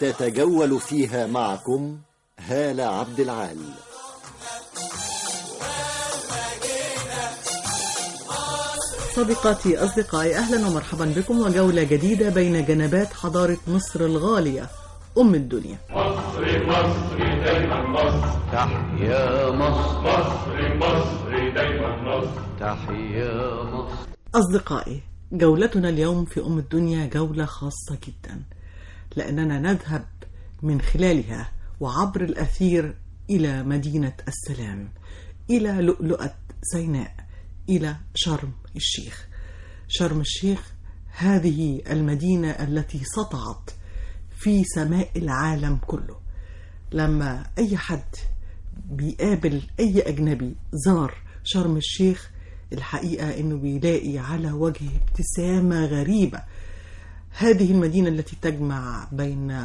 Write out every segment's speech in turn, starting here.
تتجول فيها معكم هالة عبد العال صديقاتي أصدقائي أهلا ومرحبا بكم وجولة جديدة بين جنبات حضارة مصر الغالية أم الدنيا مصر مصر دايما مصر تحيا مصر مصر مصر دايما مصر تحيا مصر أصدقائي جولتنا اليوم في أم الدنيا جولة خاصة جدا لأننا نذهب من خلالها وعبر الأثير إلى مدينة السلام إلى لؤلؤة سيناء إلى شرم الشيخ شرم الشيخ هذه المدينة التي سطعت في سماء العالم كله لما أي حد بيقابل أي أجنبي زار شرم الشيخ الحقيقة إنه بيلاقي على وجهه ابتسامة غريبة هذه المدينة التي تجمع بين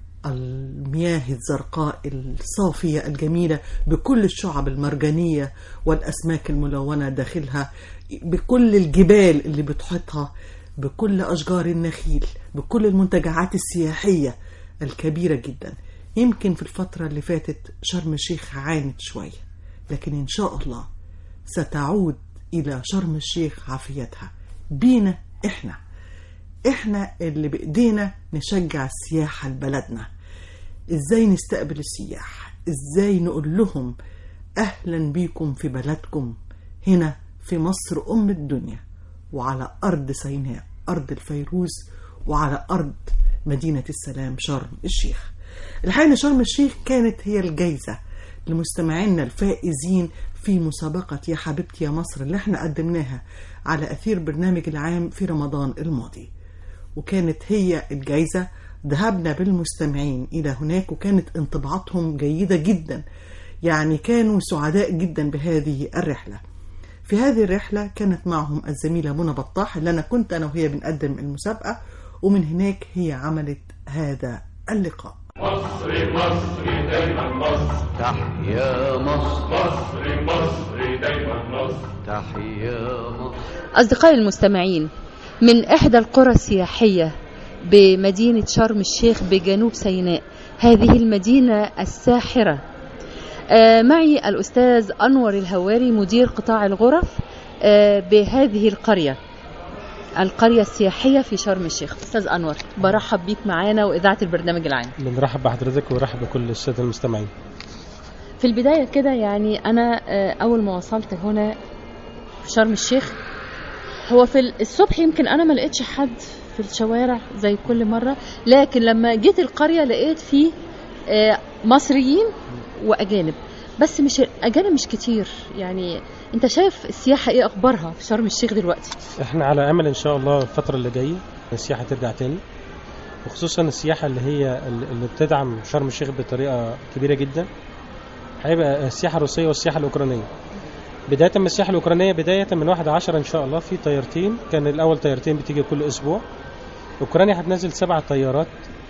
المياه الزرقاء الصافية الجميلة بكل الشعب المرجانية والأسماك الملونة داخلها بكل الجبال اللي بتحيطها بكل أشجار النخيل بكل المنتجعات السياحية الكبيرة جدا يمكن في الفترة اللي فاتت شرم الشيخ عانت شوية لكن إن شاء الله ستعود إلى شرم الشيخ عافيتها بينا إحنا إحنا اللي بإيدينا نشجع السياحة لبلدنا إزاي نستقبل السياح إزاي نقول لهم أهلا بيكم في بلدكم هنا في مصر أم الدنيا وعلى أرض سيناء أرض الفيروز وعلى أرض مدينة السلام شرم الشيخ الحقيقة شرم الشيخ كانت هي الجايزة لمستمعينا الفائزين في مسابقة يا حبيبتي يا مصر اللي احنا قدمناها على أثير برنامج العام في رمضان الماضي وكانت هي الجايزة ذهبنا بالمستمعين إلى هناك وكانت انطباعاتهم جيدة جدا يعني كانوا سعداء جدا بهذه الرحلة في هذه الرحلة كانت معهم الزميلة منى بطاح اللي أنا كنت أنا وهي بنقدم المسابقة ومن هناك هي عملت هذا اللقاء مصر مصر دايما مصر تحيا مصر مصر مصر دايما مصر تحيا مصر أصدقائي المستمعين من إحدى القرى السياحية بمدينة شرم الشيخ بجنوب سيناء هذه المدينة الساحرة آه، معي الأستاذ أنور الهواري مدير قطاع الغرف آه، بهذه القرية القرية السياحية في شرم الشيخ أستاذ أنور برحب بيك معانا وإذاعة البرنامج العام بنرحب بحضرتك ونرحب بكل الساده المستمعين في البداية كده يعني أنا آه، أول ما وصلت هنا في شرم الشيخ هو في ال- الصبح يمكن أنا ما لقيتش حد في الشوارع زي كل مرة لكن لما جيت القرية لقيت فيه آه، مصريين وأجانب بس مش أجانب مش كتير يعني أنت شايف السياحة إيه أخبارها في شرم الشيخ دلوقتي احنا على امل ان شاء الله الفتره اللي جايه السياحه ترجع تاني وخصوصا السياحه اللي هي اللي بتدعم شرم الشيخ بطريقه كبيره جدا هيبقى السياحه الروسيه والسياحه الاوكرانيه بدايه من السياحه الاوكرانيه بدايه من واحد عشرة ان شاء الله في طيارتين كان الاول طيارتين بتيجي كل اسبوع اوكرانيا هتنزل سبع طيارات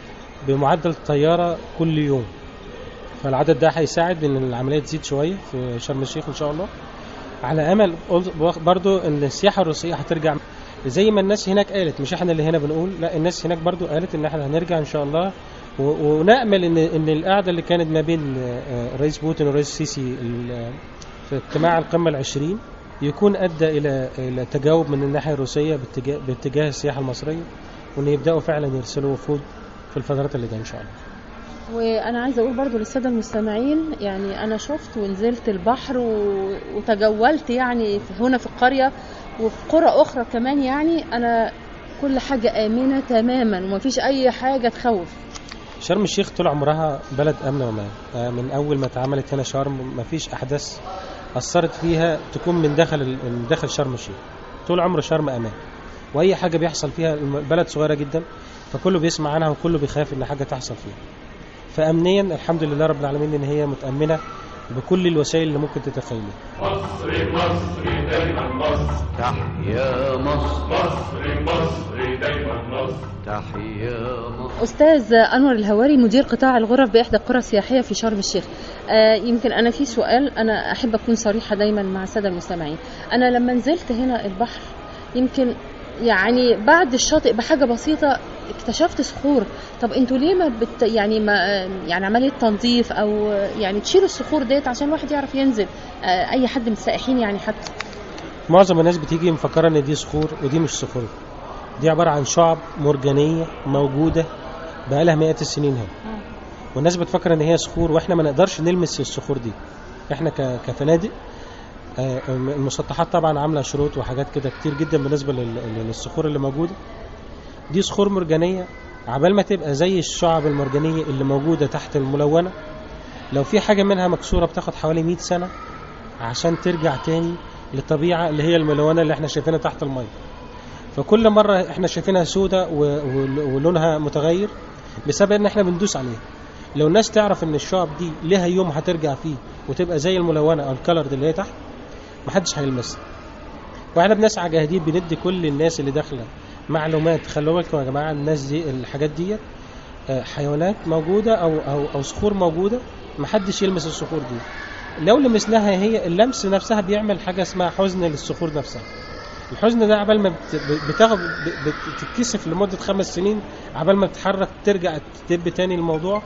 بمعدل طياره كل يوم فالعدد ده هيساعد ان العمليه تزيد شويه في شرم الشيخ ان شاء الله على امل قلت برضو ان السياحه الروسيه هترجع زي ما الناس هناك قالت مش احنا اللي هنا بنقول لا الناس هناك برضو قالت ان احنا هنرجع ان شاء الله و- ونامل ان ان القعده اللي كانت ما بين آه، الرئيس بوتين والرئيس السيسي ال- في اجتماع القمه العشرين يكون ادى الى الى تجاوب من الناحيه الروسيه باتجاه باتجاه السياحه المصريه وان يبداوا فعلا يرسلوا وفود في الفترات اللي جايه ان شاء الله وانا عايزه اقول برضو للساده المستمعين يعني انا شفت ونزلت البحر و... وتجولت يعني في- هنا في القريه وفي قرى اخرى كمان يعني انا كل حاجه امنه تماما ومفيش اي حاجه تخوف شرم الشيخ طول عمرها بلد امن وامان آه، من اول ما اتعملت هنا شرم ما فيش احداث اثرت فيها تكون من داخل ال- من داخل شرم الشيخ طول عمر شرم امان واي حاجه بيحصل فيها الم- البلد صغيره جدا فكله بيسمع عنها وكله بيخاف ان حاجه تحصل فيها فامنيا الحمد لله رب العالمين ان هي متامنه بكل الوسائل اللي ممكن تتخيلها مصر مصر دايما مصر تحيا مصر مصر مصر دايما مصر تحيا مصر استاذ انور الهواري مدير قطاع الغرف باحدى القرى السياحيه في شرم الشيخ آه يمكن انا في سؤال انا احب اكون صريحه دايما مع الساده المستمعين انا لما نزلت هنا البحر يمكن يعني بعد الشاطئ بحاجه بسيطه اكتشفت صخور طب انتوا ليه ما بت يعني ما يعني عمليه تنظيف او يعني تشيلوا الصخور ديت عشان الواحد يعرف ينزل آه، اي حد من السائحين يعني حتى معظم الناس بتيجي مفكره ان دي صخور ودي مش صخور دي عباره عن شعب مرجانيه موجوده بقالها مئات السنين هنا والناس بتفكر ان هي صخور واحنا ما نقدرش نلمس الصخور دي احنا ك- كفنادق آه، المسطحات طبعا عامله شروط وحاجات كده كتير جدا بالنسبه لل- للصخور اللي موجوده دي صخور مرجانيه عبال ما تبقى زي الشعب المرجانيه اللي موجوده تحت الملونه لو في حاجه منها مكسوره بتاخد حوالي 100 سنه عشان ترجع تاني للطبيعه اللي هي الملونه اللي احنا شايفينها تحت الميه فكل مره احنا شايفينها سودة و- و- ولونها متغير بسبب ان احنا بندوس عليها لو الناس تعرف ان الشعب دي ليها يوم هترجع فيه وتبقى زي الملونه او الكلر اللي هي تحت محدش هيلمسها واحنا بنسعى جاهدين بندي كل الناس اللي داخله معلومات خلوا بالكم يا جماعه الناس دي الحاجات دي آه، حيوانات موجوده او او او صخور موجوده محدش يلمس الصخور دي لو لمسناها هي اللمس نفسها بيعمل حاجه اسمها حزن للصخور نفسها الحزن ده عبال ما بت- بتاخد ب- بتتكسف لمده خمس سنين عبال ما بتتحرك ترجع تدب تاني الموضوع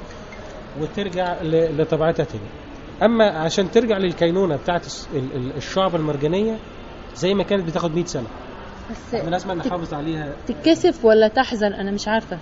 وترجع ل- لطبيعتها تاني اما عشان ترجع للكينونه بتاعت الس- ال- ال- الشعب المرجانيه زي ما كانت بتاخد 100 سنه بس احنا لازم نحافظ عليها تتكسف ولا تحزن انا مش عارفه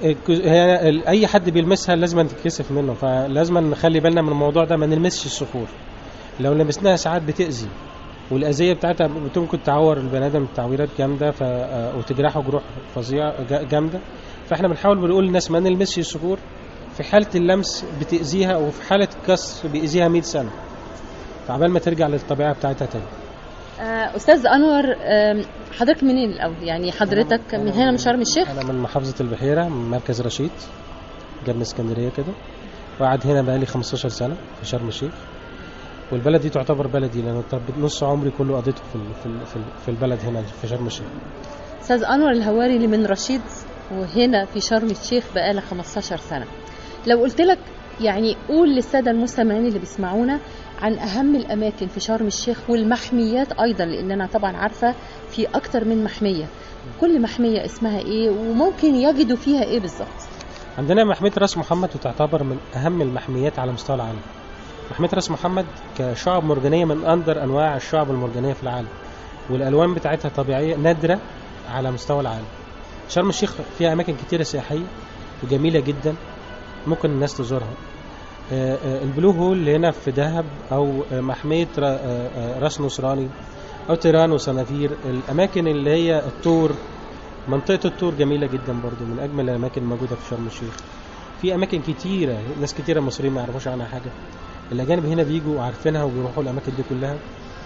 هي ال- اي حد بيلمسها لازم تتكسف منه فلازم نخلي بالنا من الموضوع ده ما نلمسش الصخور لو لمسناها ساعات بتاذي والاذيه بتاعتها ممكن تعور البني ادم تعويرات جامده ف... آه، وتجرحه جروح فظيعه جا- جامده فاحنا بنحاول بنقول للناس ما نلمسش الصخور في حاله اللمس بتاذيها وفي حاله الكسر بيأذيها 100 سنه فعبال ما ترجع للطبيعه بتاعتها تاني آه، استاذ انور آم، حضرتك منين الاول يعني حضرتك من هنا من شرم الشيخ انا من محافظه البحيره من مركز رشيد جنب اسكندريه كده وقعد هنا بقالي 15 سنه في شرم الشيخ والبلد دي تعتبر بلدي لان طب- نص عمري كله قضيته في ال- في ال- في ال- في البلد هنا في شرم الشيخ استاذ انور الهواري اللي من رشيد وهنا في شرم الشيخ بقالك 15 سنه لو قلت لك يعني قول للساده المستمعين اللي بيسمعونا عن اهم الاماكن في شرم الشيخ والمحميات ايضا لان انا طبعا عارفه في اكتر من محميه كل محميه اسمها ايه وممكن يجدوا فيها ايه بالظبط عندنا محميه راس محمد وتعتبر من اهم المحميات على مستوى العالم محميه راس محمد كشعب مرجانيه من اندر انواع الشعب المرجانيه في العالم والالوان بتاعتها طبيعيه نادره على مستوى العالم شرم الشيخ فيها اماكن كتيره سياحيه وجميله جدا ممكن الناس تزورها آه، آه، البلو هول اللي هنا في دهب او آه، محميه را- آه، آه، راس نصراني او تيران وصنافير الاماكن اللي هي التور منطقه التور جميله جدا برضو من اجمل الاماكن الموجوده في شرم الشيخ في اماكن كتيره ناس كتيره مصريين ما يعرفوش عنها حاجه الاجانب هنا بيجوا عارفينها وبيروحوا الاماكن دي كلها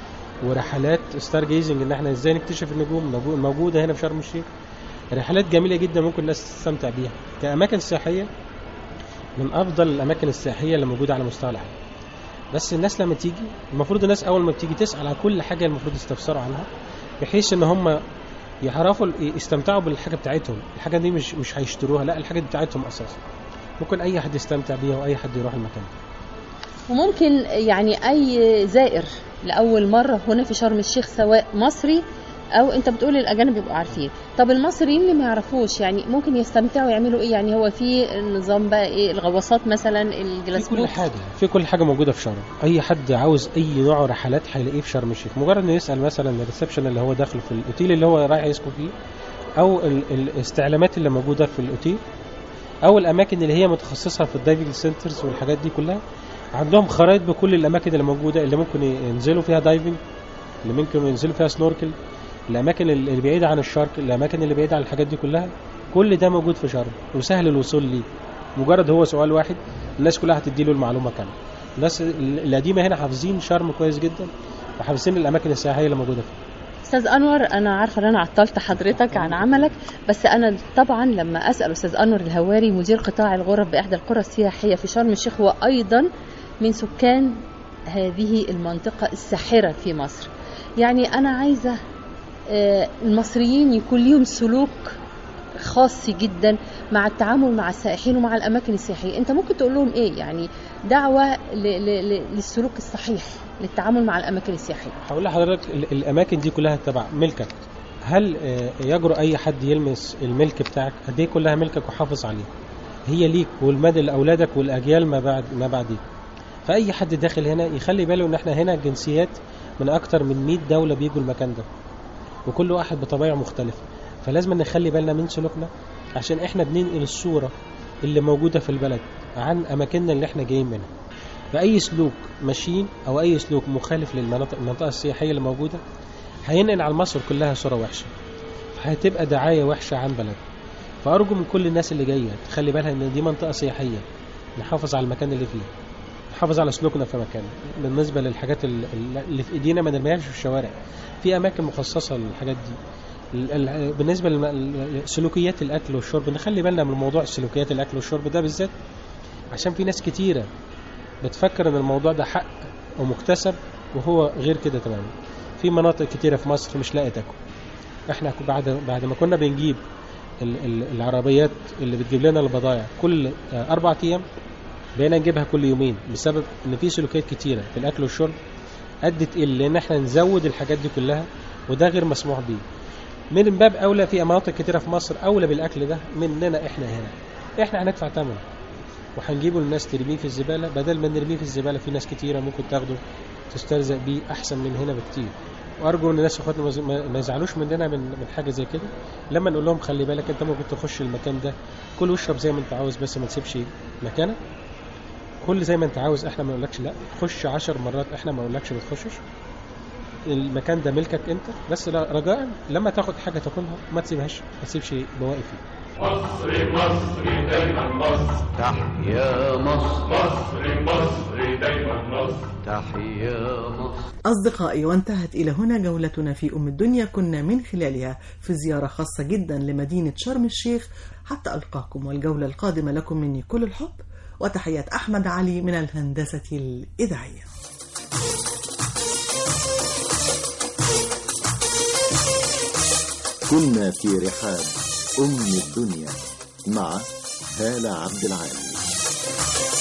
ورحلات ستار جيزنج ان احنا ازاي نكتشف النجوم موجو- موجوده هنا في شرم الشيخ رحلات جميله جدا ممكن الناس تستمتع بيها كاماكن سياحيه من افضل الاماكن السياحيه اللي موجوده على مستوى العالم بس الناس لما تيجي المفروض الناس اول ما بتيجي تسال على كل حاجه المفروض يستفسروا عنها بحيث ان هم يعرفوا يستمتعوا بالحاجه بتاعتهم الحاجه دي مش مش هيشتروها لا الحاجه دي بتاعتهم اساسا ممكن اي حد يستمتع بيها واي حد يروح المكان وممكن يعني اي زائر لاول مره هنا في شرم الشيخ سواء مصري او انت بتقول الاجانب بيبقوا عارفين طب المصريين اللي ما يعرفوش يعني ممكن يستمتعوا يعملوا ايه يعني هو في نظام بقى ايه الغواصات مثلا في الجلاس كل بوت حاجه في كل حاجه موجوده في شرم اي حد عاوز اي نوع رحلات هيلاقيه في شرم الشيخ مجرد انه يسال مثلا الريسبشن اللي هو داخل في الاوتيل اللي هو رايح يسكن فيه او ال- الاستعلامات اللي موجوده في الاوتيل او الاماكن اللي هي متخصصه في الدايفنج سنترز والحاجات دي كلها عندهم خرائط بكل الاماكن اللي موجوده اللي ممكن ينزلوا فيها دايفنج اللي ممكن ينزلوا فيها سنوركل الاماكن اللي بعيده عن الشارك الاماكن اللي بعيده عن الحاجات دي كلها كل ده موجود في شرم وسهل الوصول ليه مجرد هو سؤال واحد الناس كلها هتدي له المعلومه كامله الناس القديمه هنا حافظين شرم كويس جدا وحافظين الاماكن السياحيه اللي موجوده فيه استاذ انور انا عارفه ان انا عطلت حضرتك عن عملك بس انا طبعا لما اسال استاذ انور الهواري مدير قطاع الغرف باحدى القرى السياحيه في شرم الشيخ هو ايضا من سكان هذه المنطقه الساحره في مصر يعني انا عايزه آه، المصريين يكون ليهم سلوك خاص جدا مع التعامل مع السائحين ومع الاماكن السياحيه انت ممكن تقول لهم ايه يعني دعوه ل- ل- ل- للسلوك الصحيح للتعامل مع الاماكن السياحيه هقول لحضرتك ال- الاماكن دي كلها تبع ملكك هل آه، يجرؤ اي حد يلمس الملك بتاعك قد ايه كلها ملكك وحافظ عليها هي ليك والمدى لاولادك والاجيال ما بعد ما بعديك فاي حد داخل هنا يخلي باله ان احنا هنا جنسيات من اكتر من 100 دوله بيجوا المكان ده وكل واحد بطبيعه مختلفه فلازم نخلي بالنا من سلوكنا عشان احنا بننقل الصوره اللي موجوده في البلد عن اماكننا اللي احنا جايين منها فاي سلوك ماشيين او اي سلوك مخالف للمناطق المنطقه السياحيه اللي موجوده هينقل على مصر كلها صوره وحشه هتبقى دعايه وحشه عن بلد فارجو من كل الناس اللي جايه تخلي بالها ان دي منطقه سياحيه نحافظ على المكان اللي فيه نحافظ على سلوكنا في مكان بالنسبه للحاجات ال- ال- اللي في ايدينا ما نرميهاش في الشوارع في اماكن مخصصه للحاجات دي ال- ال- بالنسبه لسلوكيات الاكل والشرب نخلي بالنا من موضوع سلوكيات الاكل والشرب ده بالذات عشان في ناس كتيره بتفكر ان الموضوع ده حق ومكتسب وهو غير كده تماما في مناطق كتيره في مصر مش لاقي تاكل احنا بعد بعد ما كنا بنجيب ال- ال- العربيات اللي بتجيب لنا البضائع كل آه، اربع ايام بقينا نجيبها كل يومين بسبب ان في سلوكيات كتيره في الاكل والشرب ادت الى ان احنا نزود الحاجات دي كلها وده غير مسموح بيه من باب اولى في مناطق كتيره في مصر اولى بالاكل ده مننا احنا هنا احنا هندفع ثمن وهنجيبه للناس ترميه في الزباله بدل ما نرميه في الزباله في ناس كتيره ممكن تاخده تسترزق بيه احسن من هنا بكتير وارجو ان الناس اخواتنا ما يز- ما ما يزعلوش مننا من من حاجه زي كده لما نقول لهم خلي بالك انت ممكن تخش المكان ده كل واشرب زي ما انت عاوز بس ما تسيبش مكانك كل زي ما انت عاوز احنا ما نقولكش لا خش عشر مرات احنا ما نقولكش ما تخشش المكان ده ملكك انت بس لا- رجاء لما تاخد حاجه تاكلها ما تسيبهاش ما تسيبش بواقي فيه مصر مصر دايما مصر تحيا مصر مصر مصر دايما مصر تحيا مصر أصدقائي وانتهت إلى هنا جولتنا في أم الدنيا كنا من خلالها في زيارة خاصة جدا لمدينة شرم الشيخ حتى ألقاكم والجولة القادمة لكم مني كل الحب وتحيات أحمد علي من الهندسة الإذاعية كنا في رحاب أم الدنيا مع هالة عبد العال